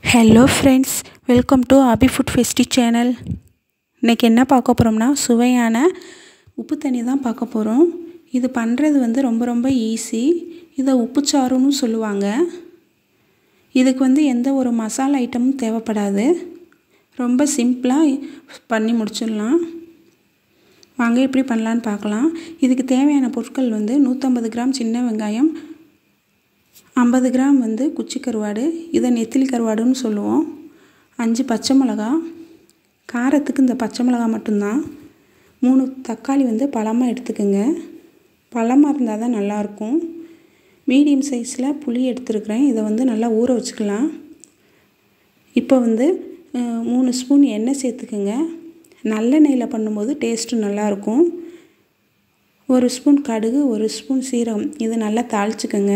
hello friends welcome to Abi food ஃபெஸ்டி channel இன்றைக்கி என்ன பார்க்க போகிறோம்னா சுவையான உப்பு தண்ணி தான் பார்க்க போகிறோம் இது பண்ணுறது வந்து ரொம்ப ரொம்ப ஈஸி இதை உப்புச்சாறுன்னு சொல்லுவாங்க இதுக்கு வந்து எந்த ஒரு மசாலா ஐட்டமும் தேவைப்படாது ரொம்ப சிம்பிளாக பண்ணி முடிச்சிடலாம் வாங்க எப்படி பண்ணலான்னு பார்க்கலாம் இதுக்கு தேவையான பொருட்கள் வந்து நூற்றம்பது கிராம் சின்ன வெங்காயம் ஐம்பது கிராம் வந்து குச்சி கருவாடு இதை நெத்திலி கருவாடுன்னு சொல்லுவோம் அஞ்சு பச்சை மிளகா காரத்துக்கு இந்த பச்சை மிளகா மட்டும்தான் மூணு தக்காளி வந்து பழமாக எடுத்துக்கோங்க பழமாக இருந்தால் தான் நல்லாயிருக்கும் மீடியம் சைஸில் புளி எடுத்துருக்குறேன் இதை வந்து நல்லா ஊற வச்சுக்கலாம் இப்போ வந்து மூணு ஸ்பூன் எண்ணெய் சேர்த்துக்குங்க நல்லெண்ணெயில் பண்ணும்போது டேஸ்ட்டு நல்லாயிருக்கும் ஒரு ஸ்பூன் கடுகு ஒரு ஸ்பூன் சீரகம் இது நல்லா தாளிச்சுக்கோங்க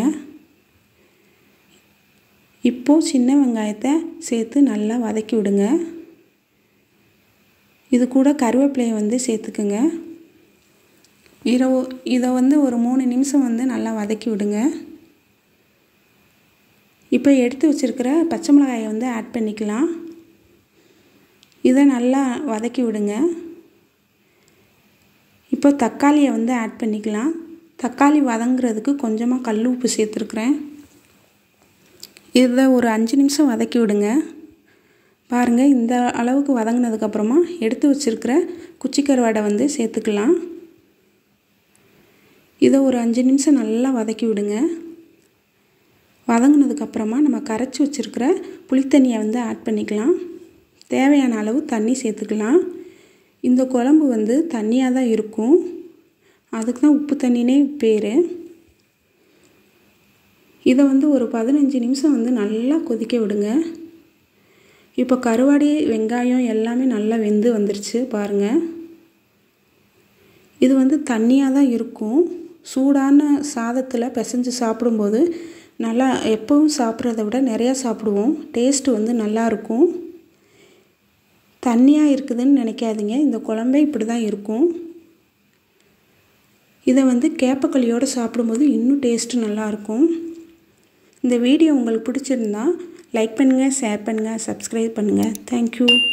இப்போது சின்ன வெங்காயத்தை சேர்த்து நல்லா வதக்கி விடுங்க இது கூட கருவேப்பிலையை வந்து சேர்த்துக்குங்க இதை இதை வந்து ஒரு மூணு நிமிஷம் வந்து நல்லா வதக்கி விடுங்க இப்போ எடுத்து வச்சுருக்கிற பச்சை மிளகாயை வந்து ஆட் பண்ணிக்கலாம் இதை நல்லா வதக்கி விடுங்க இப்போ தக்காளியை வந்து ஆட் பண்ணிக்கலாம் தக்காளி வதங்குறதுக்கு கொஞ்சமாக கல் உப்பு சேர்த்துருக்குறேன் இதை ஒரு அஞ்சு நிமிஷம் வதக்கி விடுங்க பாருங்கள் இந்த அளவுக்கு வதங்கினதுக்கப்புறமா எடுத்து வச்சுருக்கிற குச்சிக்கருவாடை வந்து சேர்த்துக்கலாம் இதை ஒரு அஞ்சு நிமிஷம் நல்லா வதக்கி விடுங்க வதங்கினதுக்கப்புறமா நம்ம கரைச்சி வச்சுருக்கிற புளித்தண்ணியை வந்து ஆட் பண்ணிக்கலாம் தேவையான அளவு தண்ணி சேர்த்துக்கலாம் இந்த குழம்பு வந்து தண்ணியாக தான் இருக்கும் அதுக்கு தான் உப்பு தண்ணினே பேர் இதை வந்து ஒரு பதினஞ்சு நிமிஷம் வந்து நல்லா கொதிக்க விடுங்க இப்போ கருவாடி வெங்காயம் எல்லாமே நல்லா வெந்து வந்துருச்சு பாருங்கள் இது வந்து தண்ணியாக தான் இருக்கும் சூடான சாதத்தில் பிசைஞ்சு சாப்பிடும்போது நல்லா எப்பவும் சாப்பிட்றத விட நிறையா சாப்பிடுவோம் டேஸ்ட்டு வந்து நல்லாயிருக்கும் தண்ணியாக இருக்குதுன்னு நினைக்காதீங்க இந்த குழம்பே இப்படி தான் இருக்கும் இதை வந்து கேப்பக்களியோடு சாப்பிடும்போது இன்னும் டேஸ்ட்டு நல்லாயிருக்கும் இந்த வீடியோ உங்களுக்கு பிடிச்சிருந்தா லைக் பண்ணுங்கள் ஷேர் பண்ணுங்கள் சப்ஸ்கிரைப் பண்ணுங்கள் தேங்க்யூ